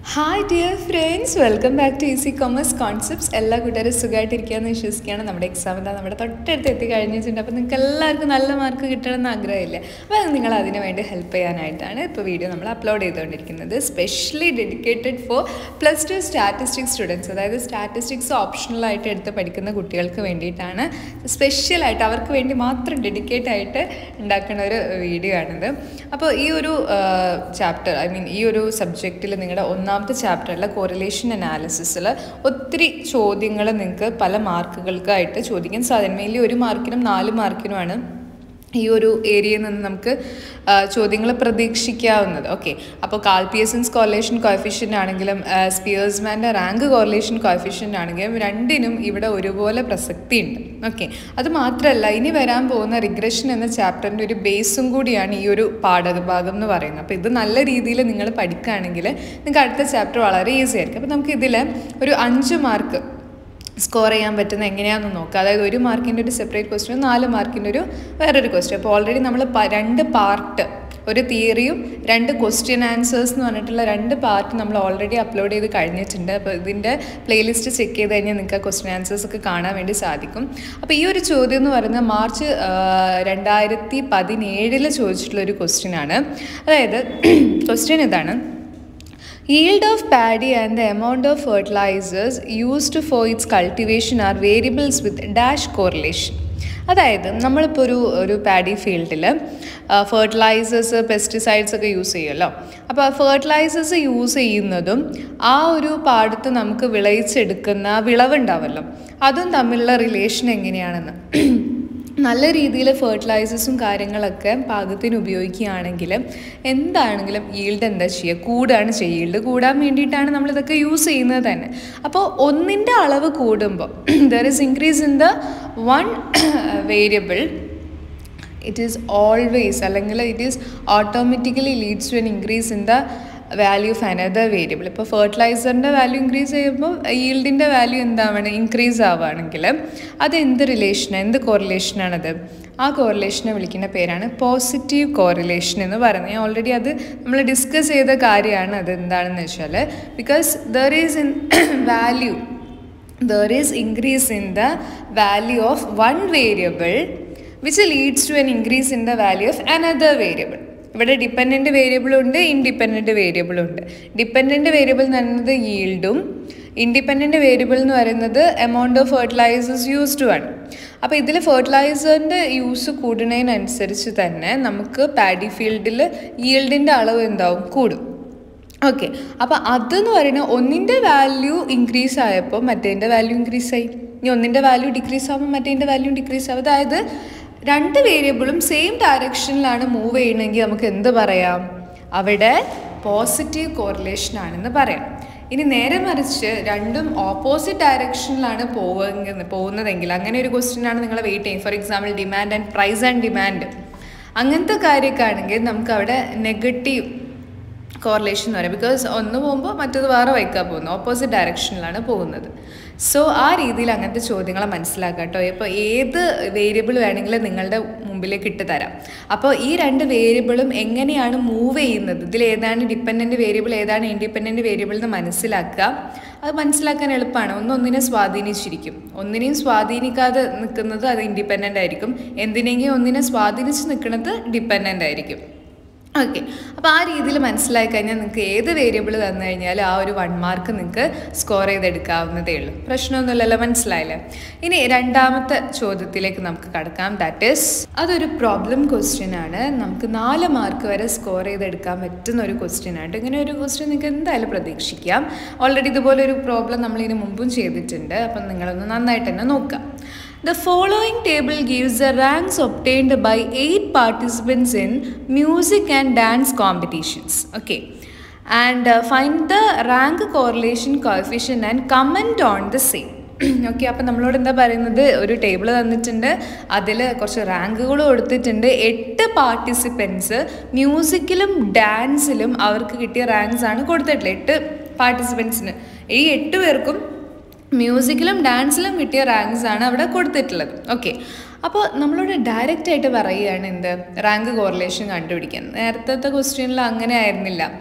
Hi dear friends welcome back to easy commerce concepts എല്ലാ കൂട്ടുകാരും സുഖമായിട്ടിരിക്കുകയെന്ന് വിശ്വസിക്കുകയാണ് നമ്മുടെ എക്സാം എന്താ നമ്മുടെ തൊട്ടടുത്ത് എത്തി കഴിഞ്ഞിട്ടുണ്ട് അപ്പോൾ നിങ്ങൾക്ക് എല്ലാവർക്കും നല്ല മാർക്ക് കിട്ടണമെന്ന് ആഗ്രഹമില്ല അപ്പോൾ നിങ്ങൾ അതിന് വേണ്ടി ഹെൽപ്പ് ചെയ്യാനായിട്ടാണ് ഇപ്പോൾ വീഡിയോ നമ്മൾ അപ്ലോഡ് ചെയ്തുകൊണ്ടിരിക്കുന്നത് specially dedicated for plus two statistics students അതായത് സ്റ്റാറ്റിസ്റ്റിക്സ് ഓപ്ഷണലായിട്ട് എടുത്ത് പഠിക്കുന്ന കുട്ടികൾക്ക് വേണ്ടിയിട്ടാണ് സ്പെഷ്യലായിട്ട് അവർക്ക് വേണ്ടി മാത്രം ഡെഡിക്കേറ്റ് ആയിട്ട് ഉണ്ടാക്കുന്ന ഒരു വീഡിയോ ആണിത് അപ്പോൾ ഈ ഒരു ചാപ്റ്റർ ഐ മീൻ ഈ ഒരു സബ്ജക്റ്റിൽ നിങ്ങളുടെ ഒന്നാമത്തെ ചാപ്റ്ററിലെ കോറിലേഷൻ അനാലിസിസിൽ ഒത്തിരി ചോദ്യങ്ങൾ നിങ്ങൾക്ക് പല മാർക്കുകൾക്കായിട്ട് ചോദിക്കാൻ സാധ്യത മെയിൻലി ഒരു മാർക്കിനും നാല് മാർക്കിനുമാണ് ഈ ഒരു ഏരിയയിൽ നിന്ന് നമുക്ക് ചോദ്യങ്ങൾ പ്രതീക്ഷിക്കാവുന്നത് ഓക്കെ അപ്പോൾ കാൽപിയസൻസ് കോറിലേഷൻ കോഫിഷ്യൻ്റ് ആണെങ്കിലും സ്പിയേഴ്സ്മാൻ്റെ റാങ്ക് കോറിലേഷൻ കോഫിഷ്യൻ്റ് ആണെങ്കിലും രണ്ടിനും ഇവിടെ ഒരുപോലെ പ്രസക്തി ഉണ്ട് ഓക്കെ അത് മാത്രമല്ല ഇനി വരാൻ പോകുന്ന റിഗ്രഷൻ എന്ന ചാപ്റ്ററിൻ്റെ ഒരു ബേസും കൂടിയാണ് ഈ ഒരു പാഠഭാഗം എന്ന് പറയുന്നത് അപ്പോൾ ഇത് നല്ല രീതിയിൽ നിങ്ങൾ പഠിക്കുകയാണെങ്കിൽ നിങ്ങൾക്ക് അടുത്ത ചാപ്റ്റർ വളരെ ഈസി ആയിരിക്കും അപ്പോൾ നമുക്ക് ഇതിൽ ഒരു അഞ്ച് മാർക്ക് സ്കോർ ചെയ്യാൻ പറ്റുന്ന എങ്ങനെയാണെന്ന് നോക്കുക അതായത് ഒരു മാർക്കിൻ്റെ ഒരു സെപ്പറേറ്റ് ക്വസ്റ്റ്യൻ നാല് മാർക്കിൻ്റെ ഒരു വേറൊരു ക്വസ്റ്റ്യൻ അപ്പോൾ ഓൾറെഡി നമ്മൾ രണ്ട് പാർട്ട് ഒരു തിയറിയും രണ്ട് ക്വസ്റ്റ്യൻ ആൻസേഴ്സ് എന്ന് പറഞ്ഞിട്ടുള്ള രണ്ട് പാർട്ട് നമ്മൾ ഓൾറെഡി അപ്ലോഡ് ചെയ്ത് കഴിഞ്ഞിട്ടുണ്ട് അപ്പോൾ ഇതിൻ്റെ പ്ലേലിസ്റ്റ് ചെക്ക് ചെയ്ത് കഴിഞ്ഞാൽ നിങ്ങൾക്ക് ആ ക്വസ്റ്റ്യൻ ആൻസേഴ്സ് ഒക്കെ കാണാൻ വേണ്ടി സാധിക്കും അപ്പോൾ ഈ ഒരു ചോദ്യം എന്ന് പറയുന്നത് മാർച്ച് രണ്ടായിരത്തി പതിനേഴിൽ ചോദിച്ചിട്ടുള്ള ഒരു ക്വസ്റ്റ്യൻ ആണ് അതായത് ക്വസ്റ്റ്യൻ ഇതാണ് Yield of paddy and the amount of fertilizers used for its cultivation are variables with dash correlation. അതായത് നമ്മളിപ്പോൾ ഒരു ഒരു പാഡി ഫീൽഡിൽ ഫെർട്ടിലൈസേഴ്സ് പെസ്റ്റിസൈഡ്സ് ഒക്കെ യൂസ് ചെയ്യുമല്ലോ അപ്പോൾ ഫെർട്ടിലൈസേഴ്സ് യൂസ് ചെയ്യുന്നതും ആ ഒരു പാടത്ത് നമുക്ക് വിളയിച്ചെടുക്കുന്ന വിളവുണ്ടാവല്ലോ അതും തമ്മിലുള്ള റിലേഷൻ എങ്ങനെയാണെന്ന് നല്ല രീതിയിൽ ഫെർട്ടിലൈസേഴ്സും കാര്യങ്ങളൊക്കെ പാകത്തിന് ഉപയോഗിക്കുകയാണെങ്കിൽ എന്താണെങ്കിലും ഈൽഡ് എന്താ ചെയ്യുക കൂടാണ് ചെയ്യുക ഈൽഡ് കൂടാൻ വേണ്ടിയിട്ടാണ് നമ്മളിതൊക്കെ യൂസ് ചെയ്യുന്നത് തന്നെ അപ്പോൾ ഒന്നിൻ്റെ അളവ് കൂടുമ്പോൾ there is increase in the one variable it is always അല്ലെങ്കിൽ it is automatically leads to an increase in the value of another variable ഇപ്പോൾ ഫെർട്ടിലൈസറിൻ്റെ വാല്യൂ ഇൻക്രീസ് ചെയ്യുമ്പോൾ ഈൽഡിൻ്റെ വാല്യൂ എന്താവണം ഇൻക്രീസ് ആവുകയാണെങ്കിൽ അത് എന്ത് റിലേഷൻ എന്ത് കോറിലേഷനാണത് ആ കോറിലേഷനെ വിളിക്കുന്ന പേരാണ് പോസിറ്റീവ് കോറിലേഷൻ എന്ന് പറയുന്നത് ഞാൻ ഓൾറെഡി അത് നമ്മൾ ഡിസ്കസ് ചെയ്ത കാര്യമാണ് അത് എന്താണെന്ന് വെച്ചാൽ because there is in value there is increase in the value of one variable which leads to an increase in the value of another variable ഇവിടെ ഡിപ്പെൻഡൻറ്റ് വേരിയബിളും ഉണ്ട് ഇൻഡിപെൻഡൻറ്റ് വേരിയബിളും ഉണ്ട് ഡിപ്പെൻഡൻറ്റ് വേരിയബിൾ എന്ന് പറയുന്നത് ഈൽഡും ഇൻഡിപെൻഡൻറ്റ് വേരിയബിൾ എന്ന് പറയുന്നത് amount of fertilisers യൂസ്ഡു ആണ് അപ്പോൾ ഇതിൽ ഫെർട്ടിലൈസറിൻ്റെ യൂസ് കൂടുന്നതിനനുസരിച്ച് തന്നെ നമുക്ക് പാഡി ഫീൽഡിൽ ഈൽഡിൻ്റെ അളവ് എന്താവും കൂടും ഓക്കെ അപ്പോൾ അതെന്ന് പറയുന്നത് ഒന്നിൻ്റെ വാല്യൂ ഇൻക്രീസ് ആയപ്പോൾ മറ്റേതിൻ്റെ വാല്യൂ ഇൻക്രീസ് ആയി ഇനി ഒന്നിൻ്റെ വാല്യൂ ഡിക്രീസ് ആകുമ്പോൾ മറ്റേതിൻ്റെ വാല്യൂ ഡിക്രീസ് ആവും അതായത് രണ്ട് വേരിയബിളും സെയിം ഡയറക്ഷനിലാണ് മൂവ് ചെയ്യണമെങ്കിൽ നമുക്ക് എന്ത് പറയാം അവിടെ പോസിറ്റീവ് കോറിലേഷൻ ആണെന്ന് പറയാം ഇനി നേരെ മറിച്ച് രണ്ടും ഓപ്പോസിറ്റ് ഡയറക്ഷനിലാണ് പോവുക പോകുന്നതെങ്കിൽ അങ്ങനെ ഒരു ക്വസ്റ്റ്യൻ ആണ് നിങ്ങൾ വെയിറ്റ് ചെയ്യും for example demand and price and demand അങ്ങനത്തെ കാര്യമൊക്കെ ആണെങ്കിൽ നമുക്ക് അവിടെ നെഗറ്റീവ് കോറിലേഷൻ എന്ന് പറയാം ബിക്കോസ് ഒന്ന് പോകുമ്പോൾ മറ്റത് വേറെ വൈക്കാൻ പോകുന്നു ഓപ്പോസിറ്റ് ഡയറക്ഷനിലാണ് പോകുന്നത് സോ ആ രീതിയിൽ അങ്ങനത്തെ ചോദ്യങ്ങളെ മനസ്സിലാക്കാം കേട്ടോ ഇപ്പോൾ ഏത് വേരിയബിൾ വേണമെങ്കിലും നിങ്ങളുടെ മുമ്പിലേക്ക് ഇട്ട് തരാം അപ്പോൾ ഈ രണ്ട് വേരിയബിളും എങ്ങനെയാണ് മൂവ് ചെയ്യുന്നത് ഇതിൽ ഏതാണ് ഡിപ്പെൻഡൻറ്റ് വേരിയബിൾ ഏതാണ് ഇൻഡിപെൻഡൻറ്റ് വേരിയബിൾ എന്ന് മനസ്സിലാക്കുക അത് മനസ്സിലാക്കാൻ എളുപ്പമാണ് ഒന്ന് ഒന്നിനെ സ്വാധീനിച്ചിരിക്കും ഒന്നിനെയും സ്വാധീനിക്കാതെ നിൽക്കുന്നത് അത് ഇൻഡിപെൻഡൻ്റ് ആയിരിക്കും എന്തിനെങ്കിലും ഒന്നിനെ സ്വാധീനിച്ച് നിൽക്കുന്നത് ഡിപ്പെൻഡൻ്റ് ആയിരിക്കും ഓക്കെ അപ്പോൾ ആ രീതിയിൽ മനസ്സിലായി കഴിഞ്ഞാൽ നിങ്ങൾക്ക് ഏത് വേരിയബിൾ തന്നു കഴിഞ്ഞാൽ ആ ഒരു വൺ മാർക്ക് നിങ്ങൾക്ക് സ്കോർ ചെയ്തെടുക്കാവുന്നതേ ഉള്ളൂ പ്രശ്നമൊന്നുമില്ലല്ലോ മനസ്സിലായില്ലേ ഇനി രണ്ടാമത്തെ ചോദ്യത്തിലേക്ക് നമുക്ക് കടക്കാം ദാറ്റ് ഈസ് അതൊരു പ്രോബ്ലം ക്വസ്റ്റ്യൻ ആണ് നമുക്ക് നാല് മാർക്ക് വരെ സ്കോർ ചെയ്തെടുക്കാൻ പറ്റുന്ന ഒരു ക്വസ്റ്റ്യൻ ആയിട്ട് ഇങ്ങനെ ഒരു ക്വസ്റ്റ്യൻ നിങ്ങൾക്ക് എന്തായാലും പ്രതീക്ഷിക്കാം ഓൾറെഡി ഇതുപോലെ ഒരു പ്രോബ്ലം നമ്മൾ ഇതിന് മുമ്പും ചെയ്തിട്ടുണ്ട് അപ്പം നിങ്ങളൊന്ന് നന്നായിട്ട് തന്നെ നോക്കാം The following table gives the ranks obtained by eight participants in music and dance competitions. Okay. And uh, find the rank correlation coefficient and comment on the same. Okay അപ്പം നമ്മളോട് എന്താ പറയുന്നത് ഒരു ടേബിൾ തന്നിട്ടുണ്ട് അതിൽ കുറച്ച് റാങ്കുകൾ കൊടുത്തിട്ടുണ്ട് എട്ട് പാർട്ടിസിപ്പൻസ് മ്യൂസിക്കിലും ഡാൻസിലും അവർക്ക് കിട്ടിയ റാങ്ക്സ് ആണ് കൊടുത്തിട്ടുള്ളത് എട്ട് പാർട്ടിസിപ്പൻസിന് ഈ എട്ട് പേർക്കും മ്യൂസിക്കിലും ഡാൻസിലും കിട്ടിയ റാങ്ക്സ് ആണ് അവിടെ കൊടുത്തിട്ടുള്ളത് ഓക്കെ അപ്പോൾ നമ്മളോട് ഡയറക്റ്റ് ആയിട്ട് പറയുകയാണ് എന്ത് റാങ്ക് കോറിലേഷൻ കണ്ടുപിടിക്കാൻ നേരത്തെ ക്വസ്റ്റ്യനിൽ അങ്ങനെ ആയിരുന്നില്ല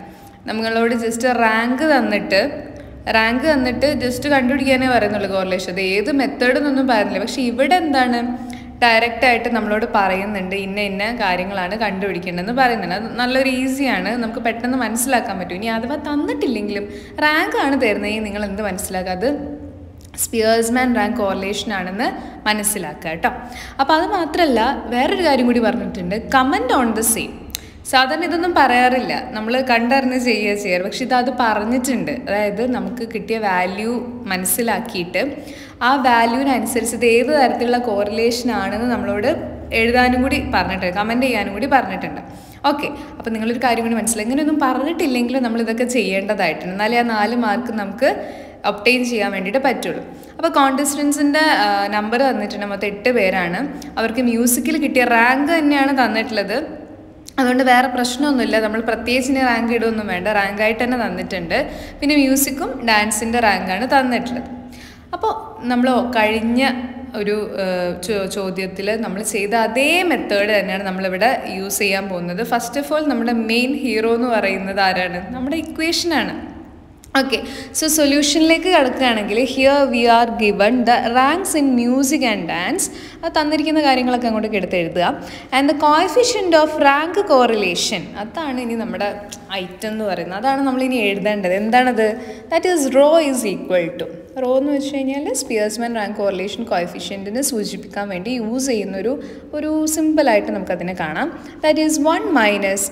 നമ്മളോട് ജസ്റ്റ് റാങ്ക് തന്നിട്ട് റാങ്ക് തന്നിട്ട് ജസ്റ്റ് കണ്ടുപിടിക്കാനേ പറയുന്നുള്ളൂ കോറിലേഷൻ അത് ഏത് മെത്തേഡ് എന്നൊന്നും പറയുന്നില്ല പക്ഷെ ഇവിടെ എന്താണ് ഡയറക്റ്റ് ആയിട്ട് നമ്മളോട് പറയുന്നുണ്ട് ഇന്ന ഇന്ന കാര്യങ്ങളാണ് കണ്ടുപിടിക്കേണ്ടതെന്ന് പറയുന്നുണ്ട് അത് നല്ലൊരു ഈസിയാണ് നമുക്ക് പെട്ടെന്ന് മനസ്സിലാക്കാൻ പറ്റും ഇനി അഥവാ തന്നിട്ടില്ലെങ്കിലും റാങ്ക് ആണ് തരുന്നതെങ്കിൽ നിങ്ങൾ എന്ത് മനസ്സിലാക്കുക അത് സ്പിയേഴ്സ്മാൻ റാങ്ക് കോറിലേഷൻ ആണെന്ന് മനസ്സിലാക്കുക കേട്ടോ അപ്പോൾ അത് മാത്രമല്ല വേറൊരു കാര്യം കൂടി പറഞ്ഞിട്ടുണ്ട് കമൻറ്റ് ഓൺ ദ സെയിം സാധാരണ ഇതൊന്നും പറയാറില്ല നമ്മൾ കണ്ടറിഞ്ഞ് ചെയ്യുക ചെയ്യാറ് പക്ഷെ ഇത് അത് പറഞ്ഞിട്ടുണ്ട് അതായത് നമുക്ക് കിട്ടിയ വാല്യൂ മനസ്സിലാക്കിയിട്ട് ആ വാല്യൂവിനനുസരിച്ച് ഇത് ഏത് തരത്തിലുള്ള കോറിലേഷൻ ആണെന്ന് നമ്മളോട് എഴുതാനും കൂടി പറഞ്ഞിട്ടുണ്ട് കമൻറ്റ് ചെയ്യാനും കൂടി പറഞ്ഞിട്ടുണ്ട് ഓക്കെ അപ്പോൾ നിങ്ങളൊരു കാര്യം കൂടി മനസ്സിലായി ഇങ്ങനെയൊന്നും പറഞ്ഞിട്ടില്ലെങ്കിലും നമ്മൾ ഇതൊക്കെ ചെയ്യേണ്ടതായിട്ടുണ്ട് എന്നാലേ ആ നാല് മാർക്ക് നമുക്ക് ഒപ്റ്റെയിൻ ചെയ്യാൻ വേണ്ടിയിട്ട് പറ്റുള്ളൂ അപ്പോൾ കോൺടെസ്റ്റൻസിൻ്റെ നമ്പർ തന്നിട്ടുണ്ട് മൊത്തം എട്ട് പേരാണ് അവർക്ക് മ്യൂസിക്കിൽ കിട്ടിയ റാങ്ക് തന്നെയാണ് തന്നിട്ടുള്ളത് അതുകൊണ്ട് വേറെ പ്രശ്നമൊന്നുമില്ല നമ്മൾ പ്രത്യേകിച്ച് ഇനി റാങ്ക് ഇടുകയൊന്നും വേണ്ട റാങ്കായിട്ട് തന്നെ തന്നിട്ടുണ്ട് പിന്നെ മ്യൂസിക്കും ഡാൻസിൻ്റെ റാങ്കാണ് തന്നിട്ടുള്ളത് അപ്പോൾ നമ്മൾ കഴിഞ്ഞ ഒരു ചോദ്യത്തിൽ നമ്മൾ ചെയ്ത അതേ മെത്തേഡ് തന്നെയാണ് നമ്മളിവിടെ യൂസ് ചെയ്യാൻ പോകുന്നത് ഫസ്റ്റ് ഓഫ് ഓൾ നമ്മുടെ മെയിൻ ഹീറോ എന്ന് പറയുന്നത് ആരാണ് നമ്മുടെ ഇക്വേഷനാണ് ഓക്കെ സോ സൊല്യൂഷനിലേക്ക് കിടക്കുകയാണെങ്കിൽ here we are given the ranks in music and dance അത് തന്നിരിക്കുന്ന കാര്യങ്ങളൊക്കെ അങ്ങോട്ട് എടുത്ത് എഴുതുക and the coefficient of rank correlation അതാണ് ഇനി നമ്മുടെ ഐറ്റം എന്ന് പറയുന്നത് അതാണ് നമ്മൾ ഇനി എഴുതേണ്ടത് എന്താണത് that is rho is equal to rho എന്ന് വെച്ച് കഴിഞ്ഞാൽ സ്പിയേഴ്സ്മാൻ റാങ്ക് കോറിലേഷൻ കോയഫിഷ്യൻറ്റിനെ സൂചിപ്പിക്കാൻ വേണ്ടി യൂസ് ചെയ്യുന്നൊരു ഒരു സിമ്പിളായിട്ട് നമുക്കതിനെ കാണാം that is one minus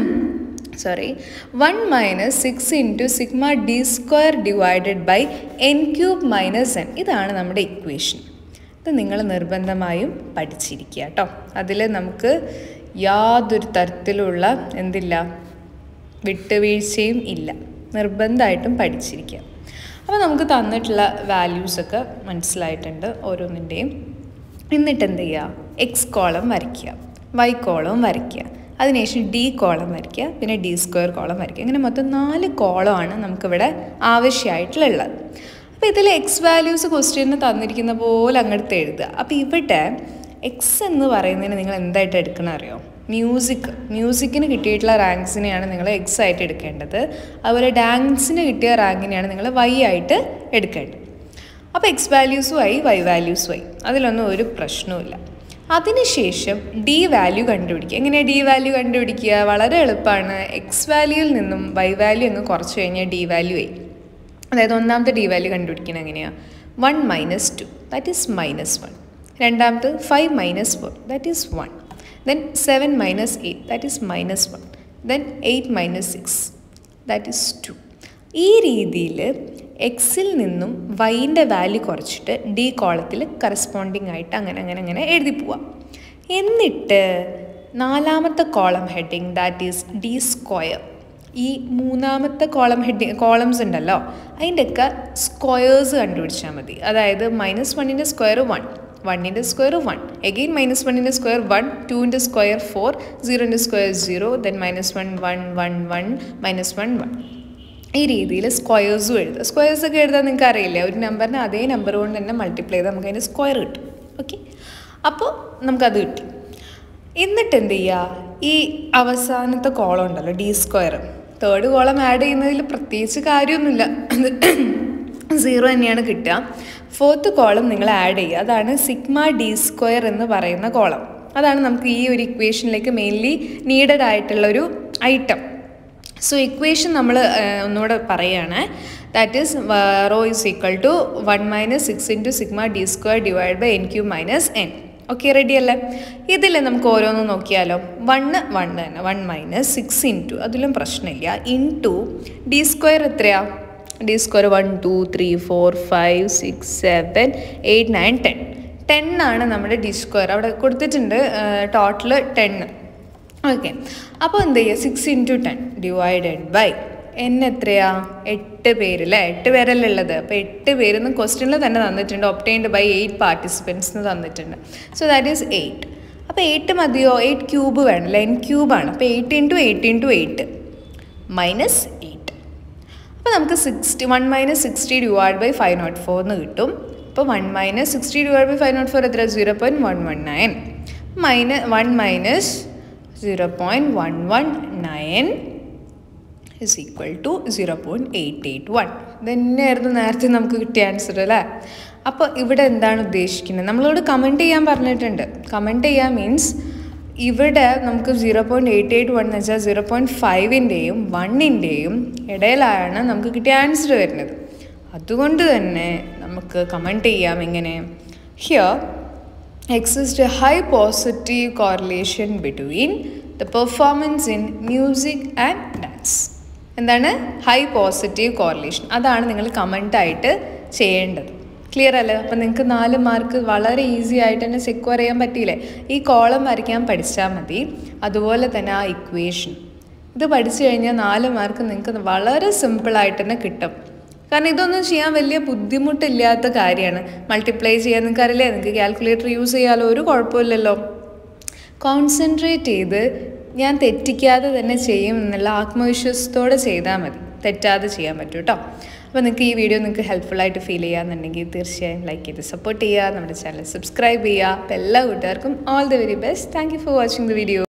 sorry one minus six into sigma D square divided by N cube minus N ഇതാണ് നമ്മുടെ ഇക്വേഷൻ ഇത് നിങ്ങൾ നിർബന്ധമായും പഠിച്ചിരിക്കുക കേട്ടോ അതിൽ നമുക്ക് യാതൊരു തരത്തിലുള്ള എന്തില്ല വിട്ടുവീഴ്ചയും ഇല്ല നിർബന്ധമായിട്ടും പഠിച്ചിരിക്കുക അപ്പോൾ നമുക്ക് തന്നിട്ടുള്ള വാല്യൂസൊക്കെ മനസ്സിലായിട്ടുണ്ട് ഓരോന്നിൻ്റെയും എന്നിട്ട് എന്ത് ചെയ്യുക എക്സ് കോളം വരയ്ക്കുക വൈ കോളം വരയ്ക്കുക അതിനുശേഷം ഡി കോളം വരയ്ക്കുക പിന്നെ ഡി സ്ക്വയർ കോളം വരയ്ക്കുക ഇങ്ങനെ മൊത്തം നാല് കോളമാണ് നമുക്കിവിടെ ആവശ്യമായിട്ടുള്ളത് അപ്പോൾ ഇതിൽ എക്സ് വാല്യൂസ് ക്വസ്റ്റ്യന് തന്നിരിക്കുന്ന പോലെ അങ്ങോട്ട് എഴുതുക അപ്പോൾ ഇവിടെ എക്സ് എന്ന് പറയുന്നതിന് നിങ്ങൾ എന്തായിട്ട് എടുക്കണം അറിയോ മ്യൂസിക് മ്യൂസിക്കിന് കിട്ടിയിട്ടുള്ള റാങ്ക്സിനെയാണ് നിങ്ങൾ എക്സ് ആയിട്ട് എടുക്കേണ്ടത് അതുപോലെ ഡാൻസിന് കിട്ടിയ റാങ്കിനെയാണ് നിങ്ങൾ വൈ ആയിട്ട് എടുക്കേണ്ടത് അപ്പോൾ എക്സ് വാല്യൂസും ആയി വൈ വാല്യൂസും ആയി അതിലൊന്നും ഒരു പ്രശ്നവുമില്ല അതിനുശേഷം ഡി വാല്യൂ കണ്ടുപിടിക്കുക എങ്ങനെയാണ് ഡി വാല്യൂ കണ്ടുപിടിക്കുക വളരെ എളുപ്പമാണ് എക്സ് വാല്യൂയിൽ നിന്നും വൈ വാല്യൂ അങ്ങ് കുറച്ച് കഴിഞ്ഞാൽ ഡി വാല്യൂ ആയി അതായത് ഒന്നാമത്തെ ഡി വാല്യൂ കണ്ടുപിടിക്കുന്നത് എങ്ങനെയാണ് one minus two that is minus one രണ്ടാമത് five minus four that is one then seven minus eight that is minus one then eight minus six that is two ഈ രീതിയിൽ എക്സിൽ നിന്നും വൈൻ്റെ വാല്യൂ കുറച്ചിട്ട് D കോളത്തിൽ കറസ്പോണ്ടിങ് ആയിട്ട് അങ്ങനെ അങ്ങനെ അങ്ങനെ എഴുതി പോവാം എന്നിട്ട് നാലാമത്തെ column heading that is D square ഈ മൂന്നാമത്തെ കോളം ഹെഡി കോളംസ് ഉണ്ടല്ലോ അതിൻ്റെയൊക്കെ സ്ക്വയേഴ്സ് കണ്ടുപിടിച്ചാൽ മതി അതായത് മൈനസ് വണ്ണിൻ്റെ സ്ക്വയർ വൺ വണ്ണിൻ്റെ സ്ക്വയർ വൺ എഗെയിൻ മൈനസ് വണ്ണിൻ്റെ സ്ക്വയർ വൺ ടുവിൻ്റെ സ്ക്വയർ ഫോർ സീറോൻ്റെ square zero then minus one one one one minus one one ഈ രീതിയിൽ സ്ക്വയേഴ്സും എഴുതുക സ്ക്വയേഴ്സ് ഒക്കെ എഴുതാൻ നിങ്ങൾക്ക് അറിയില്ല ഒരു നമ്പറിനെ അതേ നമ്പർ കൊണ്ട് തന്നെ മൾട്ടിപ്ലൈ ചെയ്താൽ നമുക്ക് അതിന് സ്ക്വയർ കിട്ടും ഓക്കെ അപ്പോൾ നമുക്കത് കിട്ടി എന്നിട്ട് എന്ത് ചെയ്യുക ഈ അവസാനത്തെ കോളം ഉണ്ടല്ലോ D square third column add ചെയ്യുന്നതിൽ പ്രത്യേകിച്ച് കാര്യമൊന്നുമില്ല സീറോ തന്നെയാണ് കിട്ടുക ഫോർത്ത് കോളം നിങ്ങൾ ആഡ് ചെയ്യുക അതാണ് സിഗ്മ ഡി സ്ക്വയർ എന്ന് പറയുന്ന കോളം അതാണ് നമുക്ക് ഈ ഒരു ഇക്വേഷനിലേക്ക് മെയിൻലി നീഡഡ് ആയിട്ടുള്ള ഒരു ഐറ്റം സോ ഇക്വേഷൻ നമ്മൾ ഒന്നുകൂടെ പറയുകയാണ് that is rho is equal to one minus six into sigma D square divide by N cube minus N okay ready അല്ലേ ഇതിൽ നമുക്ക് ഓരോന്ന് നോക്കിയാലോ വണ്ണ് വൺ തന്നെ വൺ മൈനസ് സിക്സ് ഇൻറ്റു അതിലും പ്രശ്നമില്ല ഇൻറ്റു ഡി സ്ക്വയർ എത്രയാ D square one two three four five six seven eight nine ten ten ആണ് നമ്മുടെ ഡി സ്ക്വയർ അവിടെ കൊടുത്തിട്ടുണ്ട് ടോട്ടൽ ടെന്ന് ഓക്കെ അപ്പോൾ എന്ത് ചെയ്യുക six into ten divided by N എത്രയാ എട്ട് പേര് അല്ലേ എട്ട് പേരല്ലേ ഉള്ളത് അപ്പോൾ എട്ട് പേര് എന്ന് ക്വസ്റ്റ്യനിൽ തന്നെ തന്നിട്ടുണ്ട് ഒപ്റ്റൈൻഡ് ബൈ എയ്റ്റ് പാർട്ടിസിപ്പൻസ് എന്ന് തന്നിട്ടുണ്ട് സോ ദാറ്റ് ഈസ് എയ്റ്റ് അപ്പോൾ എയ്റ്റ് മതിയോ എയ്റ്റ് ക്യൂബ് വേണം അല്ലേ എൻ ക്യൂബാണ് അപ്പോൾ eight into eight into eight minus eight അപ്പോൾ നമുക്ക് sixty one minus sixty divide by five nought four എന്ന് കിട്ടും അപ്പോൾ one minus sixty divide by five nought four എത്ര zero point one one nine minus one minus zero point one one nine is equal to zero point eight eight one ഇതന്നെയായിരുന്നു നേരത്തെ നമുക്ക് കിട്ടിയ answer അല്ലേ അപ്പോൾ ഇവിടെ എന്താണ് ഉദ്ദേശിക്കുന്നത് നമ്മളോട് കമൻറ്റ് ചെയ്യാൻ പറഞ്ഞിട്ടുണ്ട് കമൻറ്റ് ചെയ്യാൻ മീൻസ് ഇവിടെ നമുക്ക് zero point eight eight one എന്ന് വെച്ചാൽ സീറോ പോയിൻറ്റ് ഫൈവിൻ്റെയും വണ്ണിൻ്റെയും ഇടയിലാണ് നമുക്ക് കിട്ടിയ ആൻസർ വരുന്നത് അതുകൊണ്ട് തന്നെ നമുക്ക് കമൻറ്റ് ചെയ്യാം ഇങ്ങനെ here exist a high positive correlation between the performance in music and dance എന്താണ് ഹൈ പോസിറ്റീവ് കോറിലേഷൻ അതാണ് നിങ്ങൾ കമൻ്റായിട്ട് ചെയ്യേണ്ടത് ക്ലിയർ അല്ലേ അപ്പം നിങ്ങൾക്ക് നാല് മാർക്ക് വളരെ ഈസി ആയിട്ട് തന്നെ സെക്യൂർ ചെയ്യാൻ പറ്റിയില്ലേ ഈ കോളം വരയ്ക്കാൻ പഠിച്ചാൽ മതി അതുപോലെ തന്നെ ആ ഇക്വേഷൻ ഇത് പഠിച്ചു കഴിഞ്ഞാൽ നാല് മാർക്ക് നിങ്ങൾക്ക് വളരെ സിമ്പിളായിട്ട് തന്നെ കിട്ടും കാരണം ഇതൊന്നും ചെയ്യാൻ വലിയ ബുദ്ധിമുട്ടില്ലാത്ത കാര്യമാണ് മൾട്ടിപ്ലൈ ചെയ്യാൻ നിങ്ങൾക്ക് അറിയില്ലേ നിങ്ങൾക്ക് കാൽക്കുലേറ്റർ യൂസ് ചെയ്യാലോ ഒരു കുഴപ്പമില്ലല്ലോ കോൺസെൻട്രേറ്റ് ചെയ്ത് ഞാൻ തെറ്റിക്കാതെ തന്നെ ചെയ്യും എന്നുള്ള ആത്മവിശ്വാസത്തോടെ ചെയ്താൽ മതി തെറ്റാതെ ചെയ്യാൻ പറ്റും കേട്ടോ അപ്പോൾ നിങ്ങൾക്ക് ഈ വീഡിയോ നിങ്ങൾക്ക് ഹെൽപ്ഫുൾ ആയിട്ട് ഫീൽ ചെയ്യാന്നുണ്ടെങ്കിൽ തീർച്ചയായും ലൈക്ക് ചെയ്ത് സപ്പോർട്ട് ചെയ്യുക നമ്മുടെ ചാനൽ സബ്സ്ക്രൈബ് ചെയ്യുക അപ്പോൾ എല്ലാ കൂട്ടുകാർക്കും all the very best thank you for watching the video